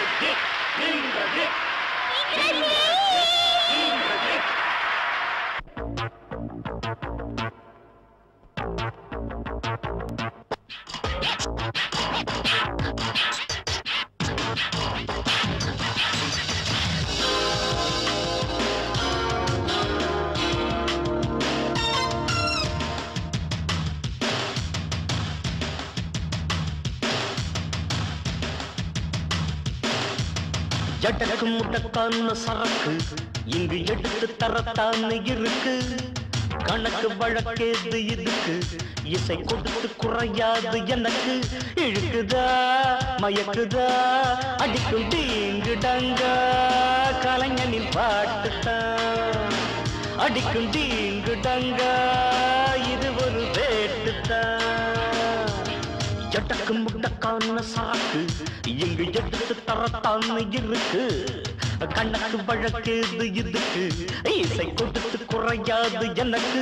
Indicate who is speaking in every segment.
Speaker 1: எடக்கு முடக்கான சரக்கு இங்கு எடுத்து தரத்தானே இருக்கு கணக்கு வழக்கேது இதுக்கு இசை கொடுத்து குறையாது எனக்கு இழுக்குதா மயக்குதா அடிக்கும் டீங்கு டங்கா கலைஞனின் பாட்டுத்தான் அடிக்கும் டீங்கு டங்கா இது ஒரு வேட்டுத்தான் எட்டக்கு முட்டக்கான சரக்கு இங்கு எடுத்து தரத்தான் இருக்கு கண்ணக்கு வழக்கேது இதுக்கு இசை கொடுத்து குறையாது எனக்கு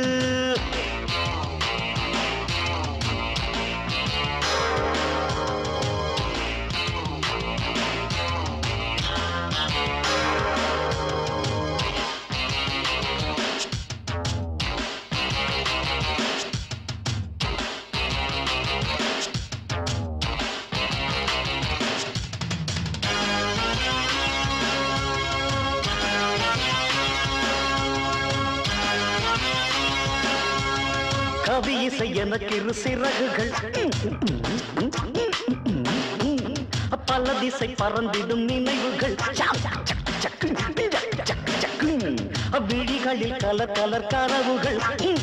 Speaker 1: கவி இசை எனக்கு இரு சிறகுகள் பல திசை பறந்திடும் நினைவுகள் சக்கு, சக்கு, சக்கு, சக்கு, சக்கு. விழிகளில் கலர் கலர் கனவுகள்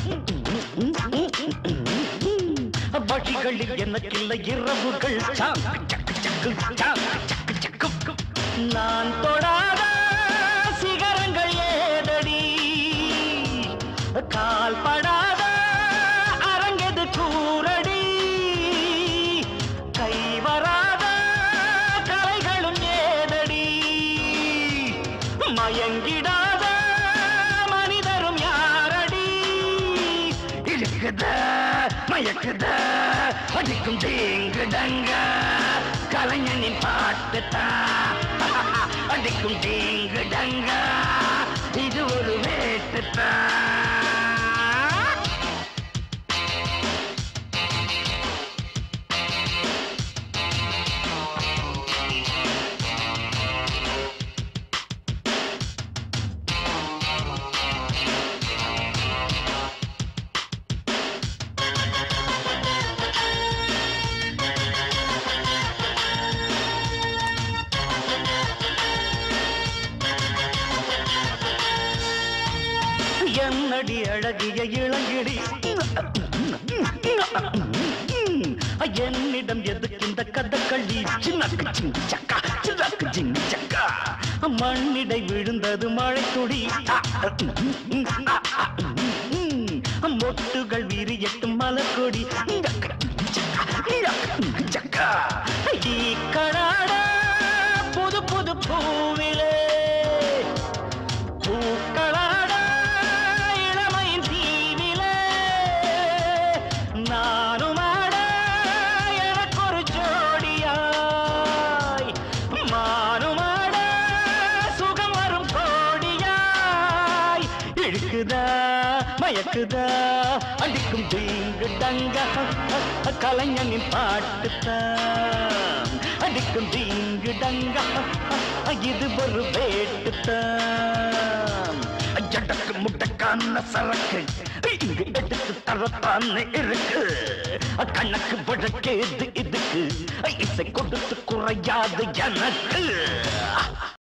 Speaker 1: வழிகளில் எனக்கில்லை இரவுகள் சாக்கு, சக்கு, சக்கு, சாக்கு, சக்கு, சக்கு. நான் தொடாத சிகரங்கள் ஏதடி கால் படாத அரங்கெது கூரடி கை வராத கலைகளும் ஏதடி மயங்கிடாத மனிதரும் யாரடி இழுக்குத மயக்குத அடிக்கும் தீங்கு டங்க கலைஞனின் பாட்டுத்தான் அடிக்கும் தீங்கு டங்க இது ஒரு வேட்டுத்தான் என்னடி அழகிய இளங்கிடி என்னிடம் எதுக்கு இந்த கதக்களி சின்னக்கு சிங்கு சக்கா சின்னக்கு சிங்கு சக்கா மண்ணிடை விழுந்தது மழை துளி மொட்டுகள் விரியட்டும் மலர்கொடி சக்கா ஈ கடாட புது புது பூவிலே பூக்களாட இளமையின் தீவிலே நானும் ஆட எனக்கொரு ஜோடியாய் மானும் ஆட சுகம் வரும் கோடியாய் இழுக்குதா மயக்குதா அடிக்கும் தீங்கு டங்க கலைஞனின் பாட்டுத்தான் அடிக்கும் தீங்கு டங்க இது ஒரு வேட்டுத்தான் ஜடக்கு முட்டக்கான சரக்கு இங்கு எடுத்து தரத்தான் இருக்கு கணக்கு வழக்கேது இதுக்கு இசை கொடுத்து குறையாது எனக்கு